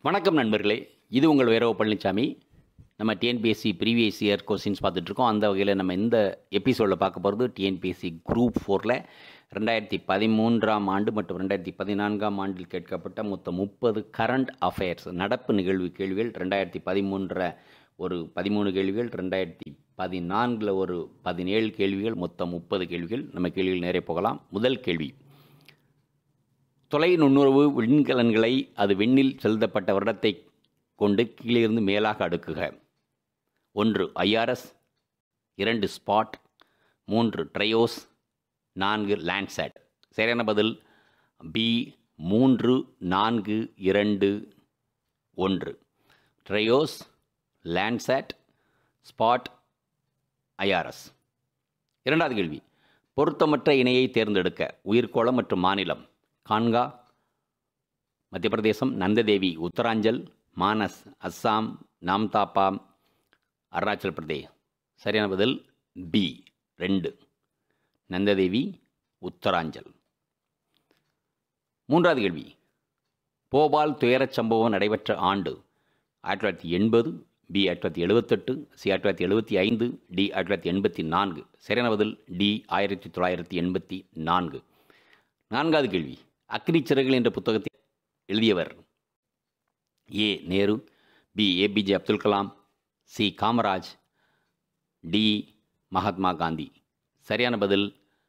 வணக்கம் நண்பர்களே இது உங்கள் வேரவ பழனிசாமி நம்ம டிஎன்பிஎஸ்சி ப்ரீவியஸ் இயர் கொஸ்டின்ஸ் பார்த்துட்ருக்கோம் அந்த வகையில் நம்ம இந்த எபிசோடில் பார்க்க போகிறது டிஎன்பிஎஸ்சி குரூப் ஃபோரில் ரெண்டாயிரத்தி பதிமூன்றாம் ஆண்டு மற்றும் ரெண்டாயிரத்தி பதினான்காம் ஆண்டில் கேட்கப்பட்ட மொத்தம் முப்பது கரண்ட் அஃபேர்ஸ் நடப்பு நிகழ்வு கேள்விகள் ரெண்டாயிரத்தி பதிமூன்றில் ஒரு பதிமூணு கேள்விகள் ரெண்டாயிரத்தி பதினான்கில் ஒரு பதினேழு கேள்விகள் மொத்தம் முப்பது கேள்விகள் நம்ம கேள்விகள் நேரே போகலாம் முதல் கேள்வி தொலை நுண்ணுறவு விண்கலன்களை அது விண்ணில் செலுத்தப்பட்ட வருடத்தை கொண்டு கீழிருந்து மேலாக அடுக்குக ஒன்று ஐஆர்எஸ் இரண்டு ஸ்பாட் மூன்று ட்ரையோஸ் நான்கு லேண்ட்சேட் சரியான பதில் பி மூன்று நான்கு இரண்டு ஒன்று ட்ரையோஸ் லேண்ட்சேட் ஸ்பாட் ஐஆர்எஸ் இரண்டாவது கேள்வி பொருத்தமற்ற இணையை தேர்ந்தெடுக்க உயிர்கோளம் மற்றும் மாநிலம் கான்கா மத்திய பிரதேசம் நந்ததேவி உத்தராஞ்சல் மானஸ் அஸ்ஸாம் நாம்தாப்பா அருணாச்சல் பிரதேஷ் சரியான பதில் பி ரெண்டு நந்ததேவி உத்தராஞ்சல் மூன்றாவது கேள்வி போபால் துயரச் சம்பவம் நடைபெற்ற ஆண்டு ஆயிரத்தி தொள்ளாயிரத்தி எண்பது பி ஆயிரத்தி தொள்ளாயிரத்தி எழுபத்தெட்டு சி ஆயிரத்தி தொள்ளாயிரத்தி எழுபத்தி ஐந்து டி ஆயிரத்தி தொள்ளாயிரத்தி எண்பத்தி நான்கு சரியான பதில் டி ஆயிரத்தி தொள்ளாயிரத்தி எண்பத்தி நான்கு நான்காவது கேள்வி அக்னி சிறகுகள் என்ற புத்தகத்தை எழுதியவர் A Nehru B APJ Abdul Kalam C Kamaraj D Mahatma Gandhi சரியான பதில்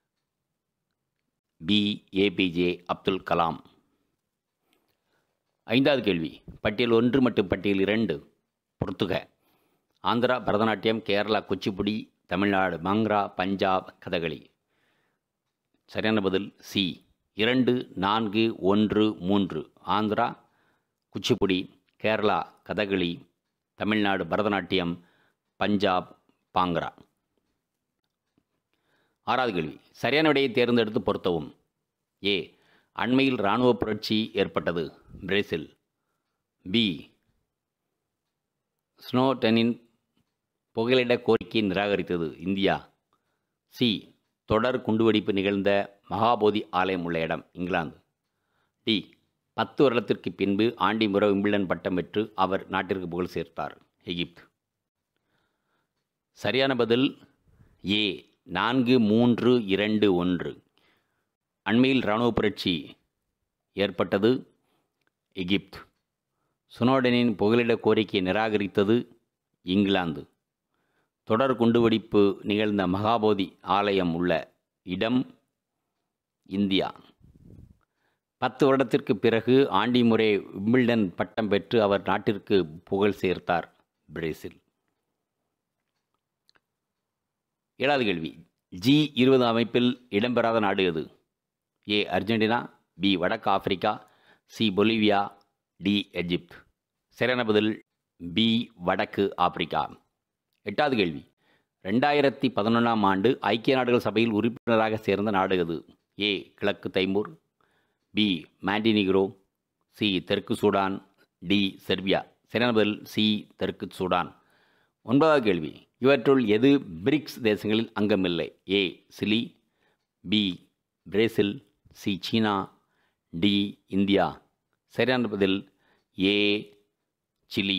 பி ஏபிஜே அப்துல் கலாம் ஐந்தாவது கேள்வி பட்டியல் ஒன்று மற்றும் பட்டியல் இரண்டு பொறுத்துக ஆந்திரா பரதநாட்டியம் கேரளா குச்சிப்புடி தமிழ்நாடு மங்ரா பஞ்சாப் கதகளி சரியான பதில் சி இரண்டு நான்கு ஒன்று மூன்று ஆந்திரா குச்சிப்புடி கேரளா கதகளி தமிழ்நாடு பரதநாட்டியம் பஞ்சாப் பாங்க்ரா ஆறாவது கேள்வி சரியான விடையை தேர்ந்தெடுத்து பொருத்தவும் ஏ அண்மையில் இராணுவ புரட்சி ஏற்பட்டது பிரேசில் பி ஸ்னோடனின் புகலிட கோரிக்கையை நிராகரித்தது இந்தியா சி தொடர் குண்டுவெடிப்பு நிகழ்ந்த மகாபோதி ஆலயம் உள்ள இடம் இங்கிலாந்து டி பத்து வருடத்திற்கு பின்பு ஆண்டிமுறை விம்பிள்டன் பட்டம் பெற்று அவர் நாட்டிற்கு புகழ் சேர்த்தார் எகிப்து சரியான பதில் ஏ நான்கு மூன்று இரண்டு ஒன்று அண்மையில் இராணுவ புரட்சி ஏற்பட்டது எகிப்து சுனோடனின் புகலிட கோரிக்கையை நிராகரித்தது இங்கிலாந்து தொடர் குண்டுவெடிப்பு நிகழ்ந்த மகாபோதி ஆலயம் உள்ள இடம் இந்தியா பத்து வருடத்திற்கு பிறகு ஆண்டி முறை விம்பிள்டன் பட்டம் பெற்று அவர் நாட்டிற்கு புகழ் சேர்த்தார் பிரேசில் ஏழாவது கேள்வி ஜி இருபது அமைப்பில் இடம்பெறாத நாடு எது ஏ அர்ஜென்டினா பி வடக்கு Africa C Bolivia D Egypt சரியான பதில் பி வடக்கு ஆப்பிரிக்கா எட்டாவது கேள்வி ரெண்டாயிரத்தி பதினொன்றாம் ஆண்டு ஐக்கிய நாடுகள் சபையில் உறுப்பினராக சேர்ந்த நாடு எது ஏ கிழக்கு தைமூர் பி மாண்டினிக்ரோ சி தெற்கு சூடான் டி செர்பியா சரியான பதில் சி தெற்கு சூடான் ஒன்பதாவது கேள்வி இவற்றுள் எது பிரிக்ஸ் தேசங்களில் அங்கமில்லை A Chile B Brazil C China D India சரியான பதில் ஏ சிலி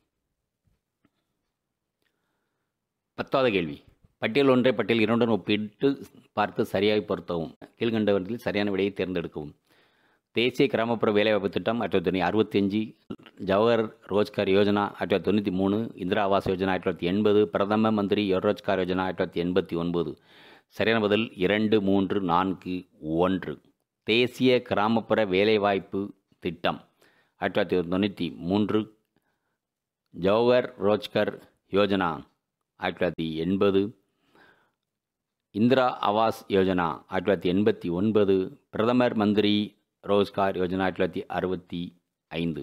பத்தாவது கேள்வி பட்டியல் ஒன்றை பட்டியல் இரண்டுடன் ஒப்பிட்டு பார்த்து சரியாக பொருத்தவும் கீழ்கண்டவற்றில் சரியான விடையை தேர்ந்தெடுக்கவும் தேசிய கிராமப்புற வேலைவாய்ப்பு திட்டம் ஆயிரத்தி தொள்ளாயிரத்தி அறுபத்தஞ்சு ஜவஹர் ரோஜ்கார் யோஜனா ஆயிரத்தி தொள்ளாயிரத்தி தொண்ணூற்றி மூணு இந்திரா ஆவாஸ் யோஜனா ஆயிரத்தி தொள்ளாயிரத்தி எண்பது பிரதம மந்திரி ரோஜ்கார் யோஜனா ஆயிரத்தி தொள்ளாயிரத்தி எண்பத்தி ஒன்பது சரியான பதில் இரண்டு மூன்று நான்கு ஒன்று தேசிய கிராமப்புற வேலைவாய்ப்பு திட்டம் ஆயிரத்தி தொள்ளாயிரத்தி தொண்ணூற்றி மூன்று ஜவஹர் ரோஜ்கர் யோஜனா ஆயிரத்தி தொள்ளாயிரத்தி எண்பது இந்திரா ஆவாஸ் யோஜனா ஆயிரத்தி தொள்ளாயிரத்தி எண்பத்தி ஒன்பது பிரதமர் மந்திரி ரோஸ்கார் யோஜனா ஆயிரத்தி தொள்ளாயிரத்தி அறுபத்தி ஐந்து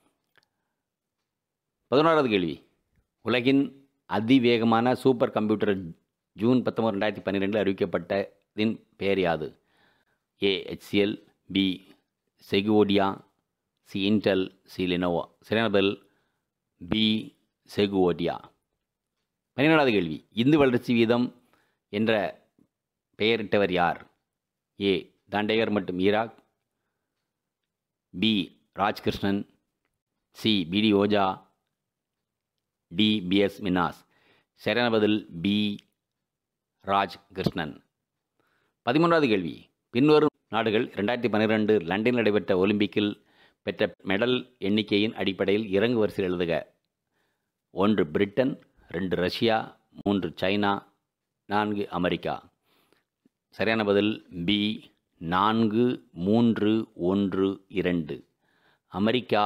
பதினோராவது கேள்வி உலகின் அதிவேகமான சூப்பர் கம்ப்யூட்டர் ஜூன் பத்தொம்பது ரெண்டாயிரத்தி பன்னிரெண்டில் அறிவிக்கப்பட்டதின் பெயர் யாது ஏ ஹெச்சிஎல் பி செகுவோடியா சி இன்டெல் சி லினோவா சரியான பதில் பி செகுவோடியா பன்னிரெண்டாவது கேள்வி இந்து வளர்ச்சி வீதம் என்ற பெயரிட்டவர் யார் ஏ தாண்டேகர் மற்றும் ஈராக் B Rajkrishnan C PD Ojha D PS மின்னாஸ் சரியான பதில் பி ராஜ் கிருஷ்ணன் பதிமூன்றாவது கேள்வி பின்வரும் நாடுகள் ரெண்டாயிரத்தி பன்னிரெண்டு லண்டனில் நடைபெற்ற ஒலிம்பிக்கில் பெற்ற மெடல் எண்ணிக்கையின் அடிப்படையில் இறங்கு வரிசையில் எழுதுக ஒன்று பிரிட்டன் ரெண்டு ரஷ்யா மூன்று சைனா நான்கு அமெரிக்கா சரியான பதில் பி நான்கு மூன்று ஒன்று இரண்டு அமெரிக்கா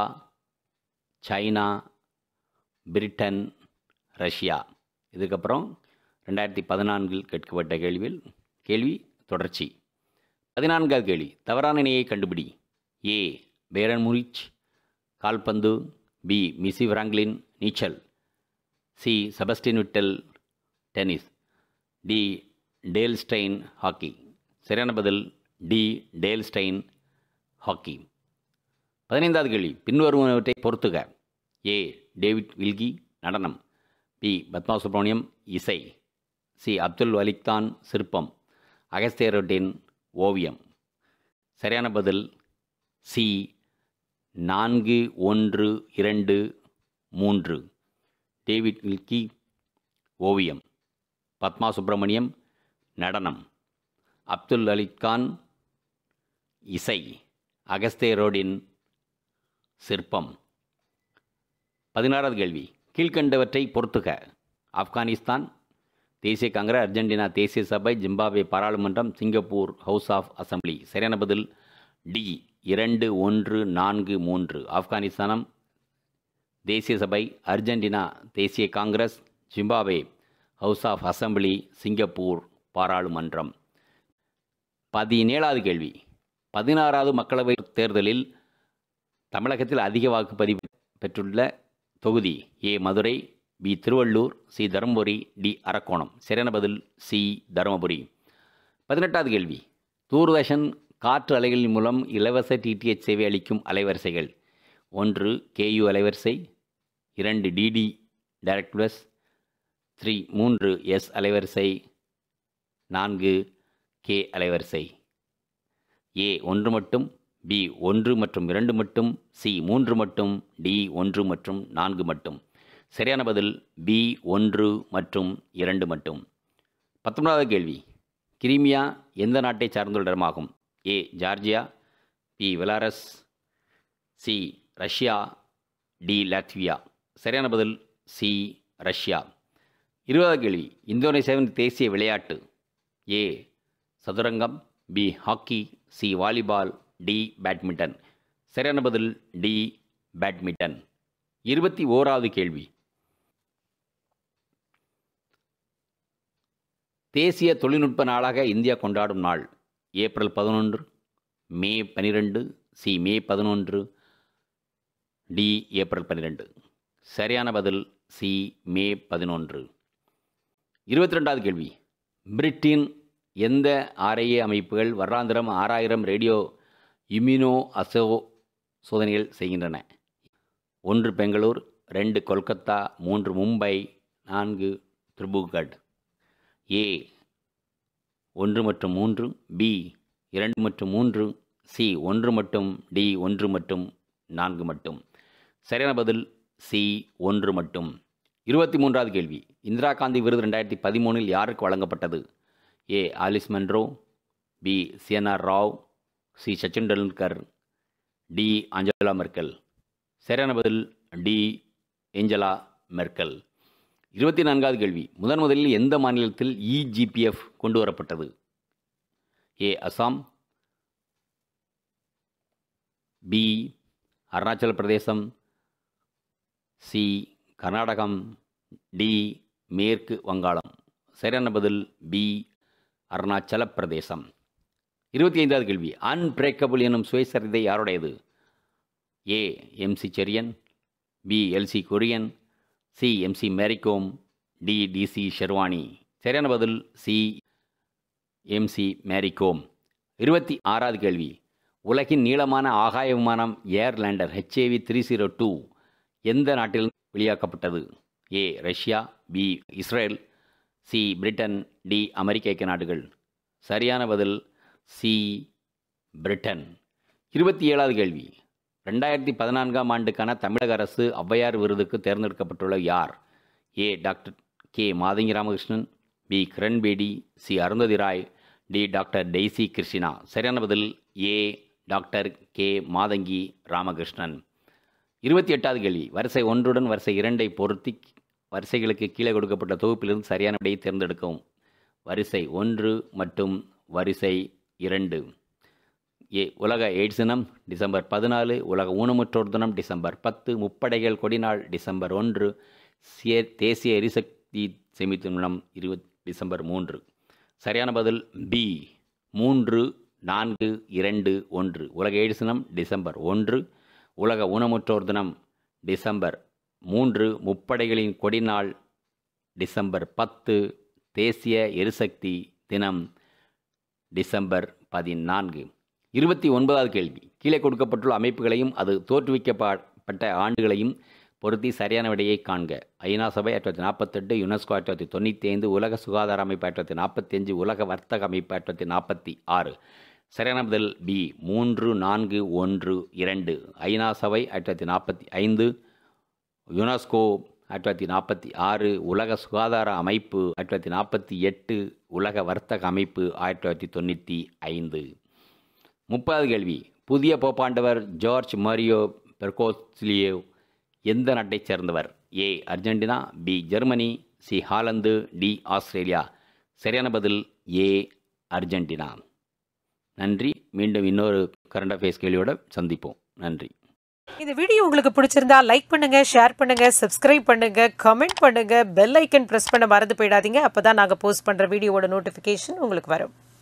சைனா பிரிட்டன் ரஷ்யா இதுக்கப்புறம் ரெண்டாயிரத்தி பதினான்கில் கேட்கப்பட்ட கேள்வியில் கேள்வி தொடர்ச்சி பதினான்காவது கேள்வி தவறான இணையை கண்டுபிடி ஏ பேரன் முரிச் கால்பந்து பி மிசி பிராங்க்லின் நீச்சல் C Sebastian Vettel tennis D டேல்ஸ்டைன் ஹாக்கி சரியான பதில் டி டேல்ஸ்டைன் ஹாக்கி பதினைந்தாவது கேள்வி பின்வருவனவற்றை பொறுத்துக ஏ டேவிட் வில்கி நடனம் பி பத்மா சுப்ரமணியம் இசை சி அப்துல் வலிக்தான் சிற்பம் அகஸ்தியருட்டின் ஓவியம் சரியான பதில் சி நான்கு ஒன்று இரண்டு மூன்று டேவிட் வில்கி ஓவியம் பத்மா சுப்பிரமணியம் நடனம் அப்துல் அலிக் கான் இசை அகஸ்தேரோடின் சிற்பம் பதினாறாவது கேள்வி கீழ்கண்டவற்றை பொறுத்துக ஆப்கானிஸ்தான் தேசிய காங்கிரஸ் அர்ஜென்டினா தேசிய சபை ஜிம்பாப்வே பாராளுமன்றம் சிங்கப்பூர் ஹவுஸ் ஆஃப் அசம்பிளி சரியான பதில் டி இரண்டு ஒன்று நான்கு மூன்று ஆப்கானிஸ்தானம் தேசிய சபை அர்ஜென்டினா தேசிய congress Zimbabwe house of assembly Singapore பாராளுமன்றம் பதினேழாவது கேள்வி பதினாறாவது மக்களவைத் தேர்தலில் தமிழகத்தில் அதிக வாக்குப்பதிவு பெற்றுள்ள தொகுதி A Madurai B Tiruvallur C Dharmapuri D Arakkonam சரியான பதில் சி தருமபுரி பதினெட்டாவது கேள்வி தூர்தர்ஷன் காற்று அலைகளின் மூலம் இலவச டிடிஎச் சேவை அளிக்கும் அலைவரிசைகள் ஒன்று கேயு அலைவரிசை இரண்டு டிடி டைரக்ட் ப்ளஸ் த்ரீ மூன்று எஸ் அலைவரிசை நான்கு கே அலைவரிசை ஏ ஒன்று மட்டும் பி ஒன்று மற்றும் இரண்டு மட்டும் சி மூன்று மட்டும் டி ஒன்று மற்றும் நான்கு மட்டும் சரியான பதில் பி ஒன்று மற்றும் இரண்டு மட்டும் பத்தொன்பதாவது கேள்வி கிரிமியா எந்த நாட்டை சார்ந்துள்ள இடமாகும் A Georgia B Belarus C Russia D Latvia சரியான பதில் சி ரஷ்யா இருபதாவது கேள்வி இந்தோனேசியாவின் தேசிய விளையாட்டு ஏ சதுரங்கம் B hockey C volleyball D badminton சரியான பதில் டி பேட்மிண்டன் இருபத்தி ஓராவது கேள்வி தேசிய தொழில்நுட்ப நாளாக இந்தியா கொண்டாடும் நாள் ஏப்ரல் பதினொன்று மே பனிரெண்டு சி மே பதினொன்று டி ஏப்ரல் பன்னிரெண்டு சரியான பதில் சி மே பதினொன்று இருபத்தி ரெண்டாவது கேள்வி பிரிட்டின் எந்த ஆர்ஐஏ அமைப்புகள் வருடாந்திரம் ஆறாயிரம் ரேடியோ இம்யூனோ அசோ சோதனைகள் செய்கின்றன ஒன்று பெங்களூர் ரெண்டு கொல்கத்தா மூன்று மும்பை நான்கு திரிபுகட் ஏ ஒன்று மற்றும் மூன்று பி இரண்டு மற்றும் மூன்று சி ஒன்று மட்டும் டி ஒன்று மட்டும் நான்கு மட்டும் சரியான பதில் சி ஒன்று மட்டும் இருபத்தி மூன்றாவது கேள்வி இந்திரா காந்தி விருது ரெண்டாயிரத்தி பதிமூணில் யாருக்கு வழங்கப்பட்டது A Alice Munro B CNR Rao C Sachin Tendulkar D Angela Merkel சரியான பதில் டி ஏஞ்சலா மெர்க்கல் இருபத்தி நான்காவது கேள்வி முதன் முதலில் எந்த மாநிலத்தில் இஜிபிஎஃப் கொண்டு வரப்பட்டது ஏ அசாம் பி அருணாச்சல பிரதேசம் சி கர்நாடகம் டி மேற்கு வங்காளம் சரியான பதில் பி அருணாச்சல பிரதேசம் இருபத்தி ஐந்தாவது கேள்வி அன்பிரேக்கபிள் எனும் சுயசரிதை யாருடையது A MC Cherian B LC Korian C MC Mary Kom D DC Sherwani சரியான பதில் சி எம்சி மேரிகோம் இருபத்தி ஆறாவது கேள்வி உலகின் நீளமான ஆகாய விமானம் Airlander HAV three zero two எந்த நாட்டில் வெளியாக்கப்பட்டது A Russia B Israel C Britain D அமெரிக்க ஐக்கிய நாடுகள் சரியான பதில் சி பிரிட்டன் இருபத்தி ஏழாவது கேள்வி ரெண்டாயிரத்தி பதினான்காம் ஆண்டுக்கான தமிழக அரசு ஔவையார் விருதுக்கு தேர்ந்தெடுக்கப்பட்டுள்ள யார் A doctor K Mathangi Ramakrishnan B Kiran Bedi C Arundhati Roy D doctor Daisy Krishna சரியான பதில் A doctor K Mathangi Ramakrishnan இருபத்தி எட்டாவது கேள்வி வரிசை ஒன்றுடன் வரிசை இரண்டை பொருத்தி வரிசைகளுக்கு கீழே கொடுக்கப்பட்ட தொகுப்பிலிருந்து சரியான விடையை தேர்ந்தெடுக்கவும் வரிசை ஒன்று மற்றும் வரிசை இரண்டு ஏ உலக எய்ட்ஸ் தினம் டிசம்பர் பதினாலு உலக ஊனமுற்றோர் தினம் டிசம்பர் பத்து முப்படைகள் கொடிநாள் டிசம்பர் ஒன்று சே தேசிய எரிசக்தி சேமிப்பு தினம் இருபத் டிசம்பர் மூன்று சரியான பதில் பி மூன்று நான்கு இரண்டு ஒன்று உலக எய்ட்ஸ் தினம் டிசம்பர் ஒன்று உலக ஊனமுற்றோர் தினம் டிசம்பர் மூன்று முப்படைகளின் கொடிநாள் டிசம்பர் பத்து தேசிய எரிசக்தி தினம் டிசம்பர் பதினான்கு இருபத்தி ஒன்பதாவது கேள்வி கீழே கொடுக்கப்பட்டுள்ள அமைப்புகளையும் அது தோற்றுவிக்கப்பட்ட ஆண்டுகளையும் பொருத்தி சரியான விடையை காண்க ஐநா சபை ஆயிரத்தி தொள்ளாயிரத்தி நாற்பத்தெட்டு யுனெஸ்கோ ஆயிரத்தி தொள்ளாயிரத்தி தொண்ணூற்றி ஐந்து உலக சுகாதார அமைப்பு ஆயிரத்தி தொள்ளாயிரத்தி நாற்பத்தி அஞ்சு உலக வர்த்தக அமைப்பு ஆயிரத்தி தொள்ளாயிரத்தி நாற்பத்தி ஆறு சரியான பதில் பி மூன்று நான்கு ஒன்று இரண்டு ஐநா சபை ஆயிரத்தி தொள்ளாயிரத்தி நாற்பத்தி ஐந்து யுனெஸ்கோ ஆயிரத்தி தொள்ளாயிரத்தி நாற்பத்தி ஆறு உலக சுகாதார அமைப்பு ஆயிரத்தி தொள்ளாயிரத்தி நாற்பத்தி எட்டு உலக வர்த்தக அமைப்பு ஆயிரத்தி தொள்ளாயிரத்தி தொண்ணூற்றி ஐந்து முப்பதாவது கேள்வி புதிய போப்பாண்டவர் ஜார்ஜ் மரியோ பெர்கோஸ்லியோ எந்த நாட்டைச் சேர்ந்தவர் A Argentina B Germany C Holland D Australia சரியான பதில் ஏ அர்ஜென்டினா நன்றி மீண்டும் இன்னொரு கரண்ட் அஃபேர்ஸ் கேள்வியோட சந்திப்போம் நன்றி இந்த வீடியோ உங்களுக்கு பிடிச்சிருந்தா லைக் பண்ணுங்க ஷேர் பண்ணுங்க சப்ஸ்கிரைப் பண்ணுங்க கமெண்ட் பண்ணுங்க பெல் ஐக்கன் பிரஸ் பண்ண மறந்து போயிடாதீங்க அப்பதான் நாங்க போஸ்ட் பண்ற வீடியோவோட நோட்டிபிகேஷன் உங்களுக்கு வரும்